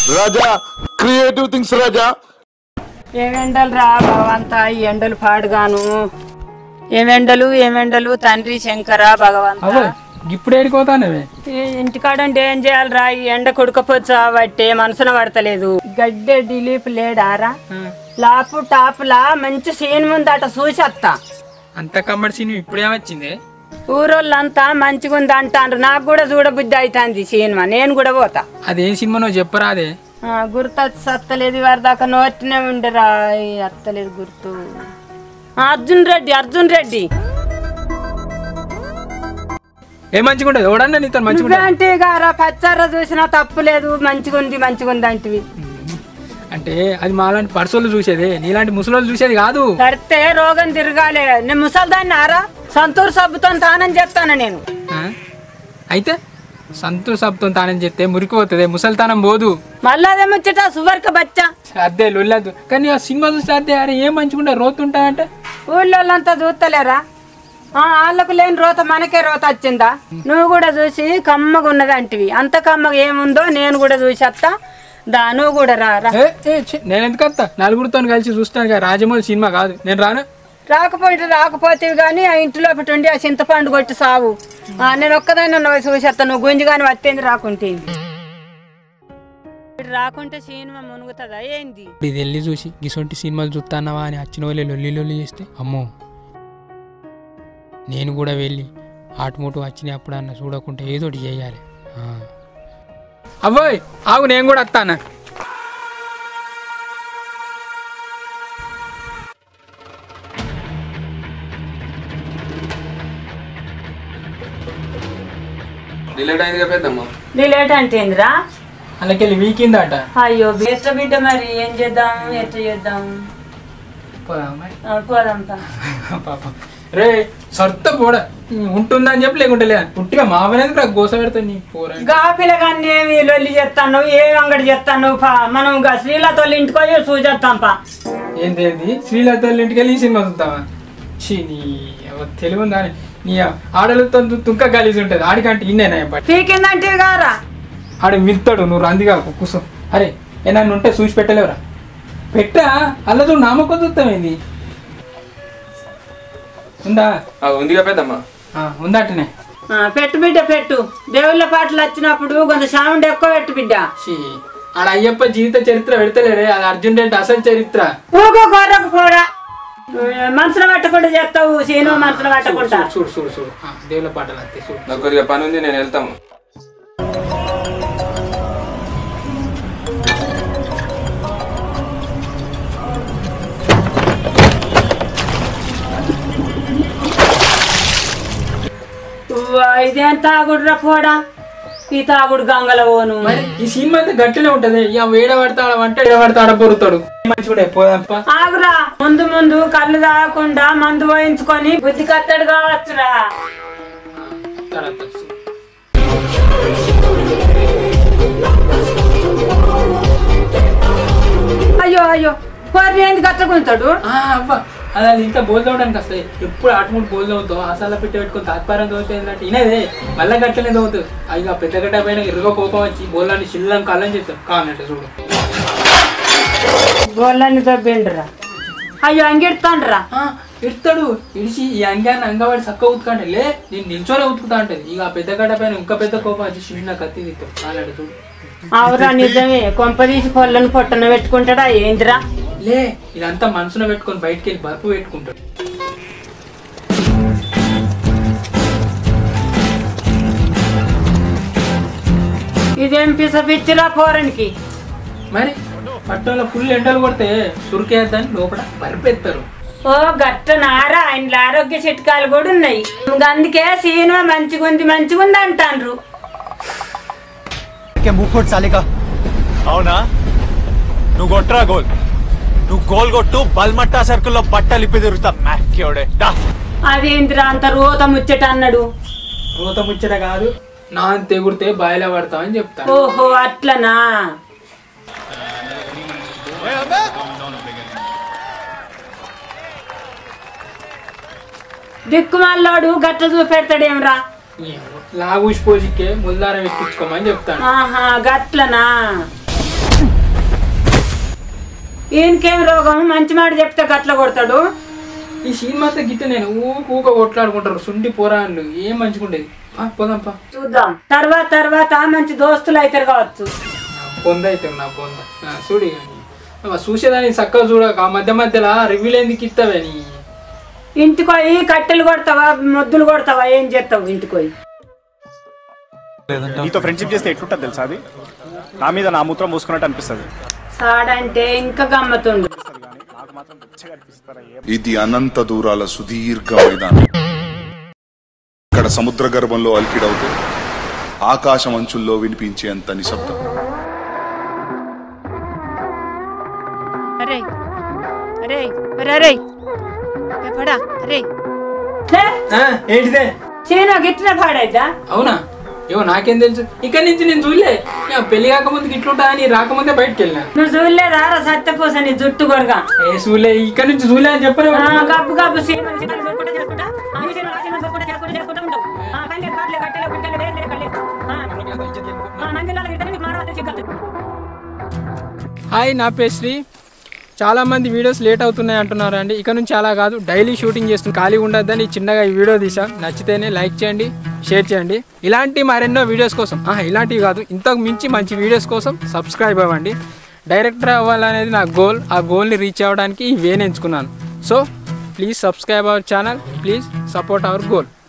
రాజా creative things రాజా ఏమెండలు రా భగవంత ఈ ఎండలు పాడుగాను ఏమెండలు ఏమెండలు తండ్రి శంకర భగవంత అవో ఇప్పుడు ఏడిపోతానవే ఈ ఇంటికాడంటే ఏం చేయాలిరా ఈ ఎండ కొడుకపోచ్చా బట్టే మనసున పడతలేదు గడ్డె డిలీప్ లేడారా లాపు టాపులా మంచి సీన్ ముందట చూసేత్తా అంత కమ్మడి సీన్ ఇప్పుడేమొచ్చింది ఊరోళ్ళంతా మంచిగా ఉంది అంటారు నాకు కూడా చూడబుద్ధి అవుతుంది సినిమా నేను కూడా పోతా అదేం సినిమానో చెప్పరాదే ఆ, గుర్తు సత్తలేదు వారి దాకా నోటినే ఉండరా ఈ అత్తలేదు గుర్తు ఆ, అర్జున్ రెడ్డి అర్జున్ రెడ్డి ఏ మంచిగా ఉండదు ఎవడన్నా నీతో మంచిగా నువ్వే అంటే గారా పచ్చార చూసినా తప్పు లేదు మంచిగా ఉంది మంచిగా ఉంది అంటివి అంటే అది మాలాంటి పర్సోళ్ళు చూసేది నీలాంటి ముసలోళ్ళు చూసేది కాదు కడితే రోగం తిరగాలి నేను ముసల్దాన్ని ఆరా సంతూర్ సబ్బుతో తానం చెప్తాను నేను ఆ? అయితే సంతూర్ సబ్తో తానం చెప్తే మురికిపోతుంది ముసలితనం పోదు మళ్ళా అదే ముచ్చట సువర్క బచ్చా అదే లొల్లదు కానీ ఆ సినిమా చూస్తే అదే అరే ఏం మంచిగా రోతుంటా అంటే ఊళ్ళోళ్ళంతా చూస్తలేరా ఆ, వాళ్ళకు లేని రోత మనకే రోత వచ్చిందా నువ్వు కూడా చూసి కమ్మగా ఉన్నది అంటివి అంత కమ్మగా ఏముందో నేను కూడా చూసేస్తా దా నువ్వు కూడా రా రా. ఏ, ఏ, ఛీ, నేను ఎందుకు వస్తా నలుగురితో కలిసి చూస్తాను కదా రాజమౌళి సినిమా కాదు నేను రాను రాకపోతే రాకపోతేవి కానీ ఆ ఇంటిలో ఒకటి ఉండి ఆ చింతపండు కొట్టి సావు ఆ, నేను ఒక్కదాన్ని ఉన్నవి చూసేస్తా నువ్వు గుంజి కానీ వత్తేంది రాకుంటే రాకుంటే సినిమా మునుగుతుందా ఏంది ఇప్పుడు ఇది వెళ్ళి చూసి గిసొంటి సినిమాలు చూస్తానవా అని వచ్చిన వాళ్ళే లొల్లి లొల్లి చేస్తే అమ్మో నేను కూడా వెళ్ళి ఆటుమూటు వచ్చినప్పుడు అన్న చూడకుంటే ఏదో ఒకటి చేయాలి ఆ. అవ్వోయ్ ఆగు నేను కూడా వస్తాను డిలేట్ అయింది కదా పెద్దమ్మ నీ లేట్ అంటే ఏందిరా అందుకెళ్ళి వీకిందట అయ్యో ఎట్ల బిడ్డ మరి ఏం చేద్దాం ఎట్లా చేద్దాం ఆ, పోదాంపా పాపం రే సొంత పోడ ఉంటుందని చెప్పి లేకుంటే లేదా పుట్టిగా మావనేది నాకు గోస పెడతాను నీ పోరా గా పిల్లగాన్ని ఏమి లొల్లి చేస్తాను ఏ అంగడి చేస్తాను పా మనం గా శ్రీలతో ఇంటికి పోయి చూచేస్తాం పా ఏంది ఏంది శ్రీలత వాళ్ళ ఇంటికి వెళ్ళి ఈ సినిమా చూస్తావా చీ నీ ఎవ- తెలివి ఉందా అని. నీ ఆడలతో తుంక గలీజ్ ఉంటుంది ఆడికంటే ఇన్నేనా చెప్పండి పీకిందంటే గారా ఆడు విల్తాడు నువ్వు రందిగా కూర్చో అరే ఏమన్నా ఉంటే చూసి పెట్టలేవురా పెట్టా అల్లదు నామకం చూస్తామేంది ఉందా ఆ, ఉందిగా పెద్దమ్మ ఆ, ఉందటనే ఆ, పెట్టు బిడ్డ పెట్టు దేవుళ్ళ పాటలు వచ్చినప్పుడు కొంత సౌండ్ ఎక్కువ పెట్టు బిడ్డ చీ ఆడ అయ్యప్ప జీవిత చరిత్ర పెడతలేడే అది అర్జున్ రెడ్డి అసలు చరిత్ర ఊగో గొర్రెకు పోరా మనసులో పట్టకుండా చేస్తావు సీను మనసులో పట్టకుండా చూడు చూడు చూడు ఆ, దేవుళ్ళ పాటలు అంతే చూడు నాకు కొద్దిగా పని ఉంది నేను వెళ్తాము ఉవ్వా, ఇదేం తాగుడురా పోడా ఈ తాగుడు గంగల పోను మరి ఈ సినిమా అయితే గట్టినే ఉంటది ఇక వేడ పడతాడు అంటే ఏడ పడతాడ పొరుతాడు మంచి కూడా పోదంప ఆగురా ముందు ముందు కళ్ళు తాగకుండా మందు పోయించుకొని బుద్ధి కత్తడు కావచ్చురా అయ్యో అయ్యో పొర్రి ఎందుకు కట్టుకుంటాడు అలా ఇంత బోల్ తవ్వడానికి వస్తాయి ఎప్పుడు అటుముడు బోల్ తవ్వుతావు అసలు పెట్టి పెట్టుకుని తాత్పర్యం తవ్వుతాయి ఏంటంటే ఇనదే మళ్ళీ గట్లనే తవ్వుతావు ఇక పెద్ద గడ్డ పైన ఇరుగ కోపం వచ్చి బోల్లాన్ని శిల్లం కళ్ళని చెప్తాం కావాలంటే చూడు గోళ్ళని దబ్బిండ్రా అయ్యో అంగిడతాండ్రా ఇడతాడు ఇడిచి ఈ అంగాన్ని అంగవాడి చక్క ఉతుకంటే లే నేను నిల్చోనే ఉతుకుతా అంటది ఇక ఆ పెద్ద గడ్డ పైన ఇంకా పెద్ద కోపం వచ్చి చిన్న కత్తి తిత్తాం కావాలంటే చూడు అవురా నిజమే కొంపదీసి పొల్లను పొట్టన పెట్టుకుంటాడా ఏందిరా లే ఇదంతా మనసులో పెట్టుకొని బయటికి వెళ్ళి బర్పు పెట్టుకుంటాడు ఇదేం పిస పిచ్చిరా పోరనికి మరి పట్టణంలో ఫుల్ ఎండలు కొడితే సురికేద్దని లోపల బరిపెత్తారు ఓ గట్టనారా ఆయనలో ఆరోగ్య చిట్కాలు కూడా ఉన్నాయి ఇంక అందుకే సీను మంచిగుంది మంచిగుంది అంటాండ్రు के मुंह फोड़ साले का అవునా నువ్వు కొట్టరా గోల్ నువ్వు గోల్ కొట్టు బల్మట్టా సర్కిల్లో బట్టలు ఇప్పి తిరుగుతా మ్యాక్యోడే దా అదేంటిరా అంత రోత ముచ్చట అన్నాడు రోత ముచ్చట కాదు నా తెగుడితే బాయిలో పడతామని చెప్తాను ఓహో అట్లనా దిక్కుమాలోడు గట్ట చూపెడతాడేమ్రా లాగూసి పోజికే ముల్దారం ఎక్కించుకోమని చెప్తాను ఆహా గట్లనా ఈయనకేం రోగం మంచి మాట చెప్తే గట్ల కొడతాడు ఈ సినిమా అంతా గిట్ట నేను ఊక ఊక కొట్లాడుకుంటారు సుండి పోరాళ్ళు ఏం మంచిగుండేది ఆ, పోదాంపా చూద్దాం తర్వాత తర్వాత మంచి దోస్తులు అవుతారు కావచ్చు నా పొంద అయితే నా పొంద ఆ, చూడు ఇక నీ. అవ్వ, చూసేదాన్ని చక్కగా చూడక ఆ మధ్య మధ్యలో రివ్యూలు ఎందుకు ఇస్తావే నీ ఇంటికి పోయి కట్టెలు కొడతావా ముద్దులు కొడతావా ఏం చేస్తావు ఇంటికి పోయి నీతో ఫ్రెండ్షిప్ చేస్తే ఎట్లుంటుంది తెలుసా అది నా మీద నా మూత్రం మూసుకున్నట్టు అనిపిస్తుంది సాడంటే ఇంకా గమ్మతుండు ఇది అనంత దూరాల సుదీర్ఘ మైదానం ఇక్కడ సముద్ర గర్భంలో అల్కిడవుతే ఆకాశం అంచుల్లో వినిపించేంత నిశ్శబ్దం అరే అరే మరి అరే ఏ పడా అరే ఆ, ఏంటిదే చీన గిట్ల పాడైద్దా అవునా ఏమో నాకేం తెలుసు ఇక్కడ నుంచి నేను చూడలే ఇక పెళ్లి కాకముందు ఇట్లుంటా అని రాకముందే బయటకు వెళ్ళినా నువ్వు చూడలేదా రా సత్యపూస నీ జుట్టు కొరగా ఏ చూలే ఇక్కడ నుంచి చూలే అని చెప్పలే ఆ, గబ్బు గబ్బు సీమలు సీమలు చూసుకుంటా చేసుకుంటా ఆ, ఈ సీమలు ఆ సీమలు చూసుకుంటా చేసుకుంటా చేసుకుంటా ఉంటావు ఆ, కండ్లు కాట్లే కట్టెలు గుట్టెలు వేలు వేలు కళ్ళే ఆ, ఆ, మందిరాలకు ఇద్దరు నీకు మానవత చిక్కదు హాయ్ నా పేరు శ్రీ చాలా మంది వీడియోస్ లేట్ అవుతున్నాయి అంటున్నారు అండి ఇక నుంచి అలా కాదు డైలీ షూటింగ్ చేస్తుంది ఖాళీ ఉండొద్దని చిన్నగా ఈ వీడియో తీసాం నచ్చితేనే లైక్ చేయండి షేర్ చేయండి ఇలాంటి మరెన్నో వీడియోస్ కోసం ఆహా, ఇలాంటివి కాదు ఇంతకు మించి మంచి వీడియోస్ కోసం సబ్స్క్రైబ్ అవ్వండి డైరెక్టర్ అవ్వాలనేది నా గోల్ ఆ గోల్ని రీచ్ అవ్వడానికి ఈ వేని ఎంచుకున్నాను so please subscribe our channel please support our goal